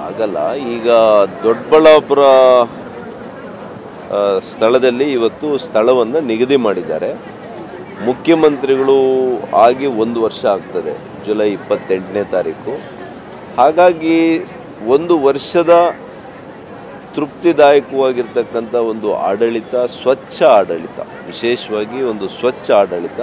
ಆಗಲ್ಲ ಈಗ ದೊಡ್ಡಬಳ್ಳಾಪುರ ಆ, ಸ್ಥಳದಲ್ಲಿ ಇವತ್ತು ಸ್ಥಳವನ್ನು ನಿಗದಿ ಮಾಡಿದ್ದಾರೆ ಮುಖ್ಯಮಂತ್ರಿಗಳು ಆಗಿ ಒಂದು ವರ್ಷ ಆಗ್ತದೆ ಜುಲೈ ಇಪ್ಪತ್ತೆಂಟನೇ ತಾರೀಕು ಹಾಗಾಗಿ ಒಂದು ವರ್ಷದ ತೃಪ್ತಿದಾಯಕವಾಗಿರ್ತಕ್ಕಂಥ ಒಂದು ಆಡಳಿತ ಸ್ವಚ್ಛ ಆಡಳಿತ ವಿಶೇಷವಾಗಿ ಒಂದು ಸ್ವಚ್ಛ ಆಡಳಿತ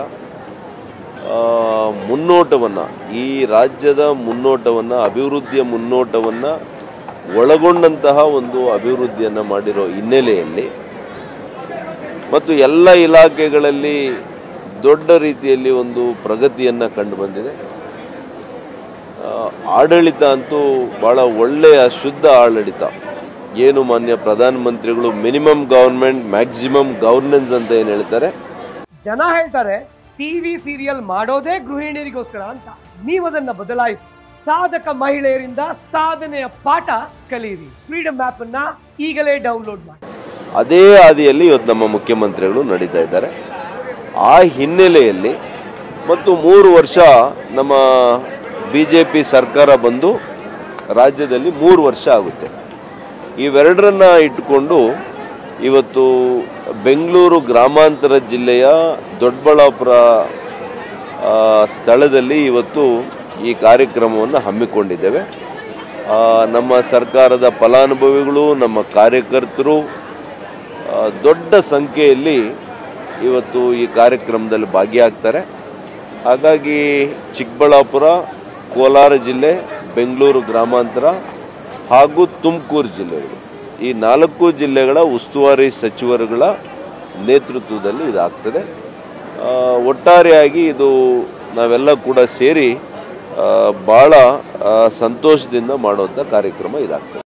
ಮುನ್ನೋಟವನ್ನು ಈ ರಾಜ್ಯದ ಮುನ್ನೋಟವನ್ನು ಅಭಿವೃದ್ಧಿಯ ಮುನ್ನೋಟವನ್ನು ಒಳಗೊಂಡಂತಹ ಒಂದು ಅಭಿವೃದ್ಧಿಯನ್ನು ಮಾಡಿರೋ ಹಿನ್ನೆಲೆಯಲ್ಲಿ ಮತ್ತು ಎಲ್ಲ ಇಲಾಖೆಗಳಲ್ಲಿ ದೊಡ್ಡ ರೀತಿಯಲ್ಲಿ ಒಂದು ಪ್ರಗತಿಯನ್ನು ಕಂಡು ಬಂದಿದೆ ಆ, ಆಡಳಿತ ಅಂತೂ ಭಾಳ ಒಳ್ಳೆಯ ಶುದ್ಧ ಆಡಳಿತ ಏನು ಮಾನ್ಯ ಪ್ರಧಾನಮಂತ್ರಿಗಳು ಮಿನಿಮಮ್ ಗವರ್ಮೆಂಟ್ ಮ್ಯಾಕ್ಸಿಮಮ್ ಗವರ್ನೆನ್ಸ್ ಅಂತ ಏನು ಹೇಳ್ತಾರೆ ಜನ ಹೇಳ್ತಾರೆ ಟಿವಿ ಸೀರಿಯಲ್ ಮಾಡೋದೇ ಗೃಹಿಣಿಯರಿಗೋಸ್ಕರ ಅಂತ ನೀವದನ್ನ ಬದಲಾಯಿಸಿ ಸಾಧಕ ಮಹಿಳೆಯರಿಂದ ಸಾಧನೆಯ ಪಾಠ ಕಲಿಯಿರಿ ಫ್ರೀಡಮ್ ಆಪ್ ಅನ್ನ ಈಗಲೇ ಡೌನ್ಲೋಡ್ ಮಾಡಿ ಅದೇ ಹಾದಿಯಲ್ಲಿ ಇವತ್ತು ನಮ್ಮ ಮುಖ್ಯಮಂತ್ರಿಗಳು ನಡೀತಾ ಇದ್ದಾರೆ ಆ ಹಿನ್ನೆಲೆಯಲ್ಲಿ ಮತ್ತು ಮೂರು ವರ್ಷ ನಮ್ಮ ಬಿ ಜೆ ಪಿ ಸರ್ಕಾರ ಬಂದು ರಾಜ್ಯದಲ್ಲಿ ಮೂರು ವರ್ಷ ಆಗುತ್ತೆ ಇವೆರಡರನ್ನ ಇಟ್ಕೊಂಡು ಇವತ್ತು ಬೆಂಗಳೂರು ಗ್ರಾಮಾಂತರ ಜಿಲ್ಲೆಯ ದೊಡ್ಡಬಳ್ಳಾಪುರ ಆ, ಸ್ಥಳದಲ್ಲಿ ಇವತ್ತು ಈ ಕಾರ್ಯಕ್ರಮವನ್ನು ಹಮ್ಮಿಕೊಂಡಿದ್ದೇವೆ ಆ, ನಮ್ಮ ಸರ್ಕಾರದ ಫಲಾನುಭವಿಗಳು ನಮ್ಮ ಕಾರ್ಯಕರ್ತರು ಆ, ದೊಡ್ಡ ಸಂಖ್ಯೆಯಲ್ಲಿ ಇವತ್ತು ಈ ಕಾರ್ಯಕ್ರಮದಲ್ಲಿ ಭಾಗಿಯಾಗ್ತಾರೆ ಹಾಗಾಗಿ ಚಿಕ್ಕಬಳ್ಳಾಪುರ ಕೋಲಾರ ಜಿಲ್ಲೆ ಬೆಂಗಳೂರು ಗ್ರಾಮಾಂತರ ಹಾಗೂ ತುಮಕೂರು ಜಿಲ್ಲೆಗಳು ಈ ನಾಲ್ಕು ಜಿಲ್ಲೆಗಳ ಉಸ್ತುವಾರಿ ಸಚಿವರುಗಳ ನೇತೃತ್ವದಲ್ಲಿ ಇದಾಗ್ತದೆ ಆ, ಒಟ್ಟಾರೆಯಾಗಿ ಇದು ನಾವೆಲ್ಲ ಕೂಡ ಸೇರಿ ಆ, ಭಾಳ ಆ, ಸಂತೋಷದಿಂದ ಮಾಡುವಂಥ ಕಾರ್ಯಕ್ರಮ ಇದಾಗ್ತದೆ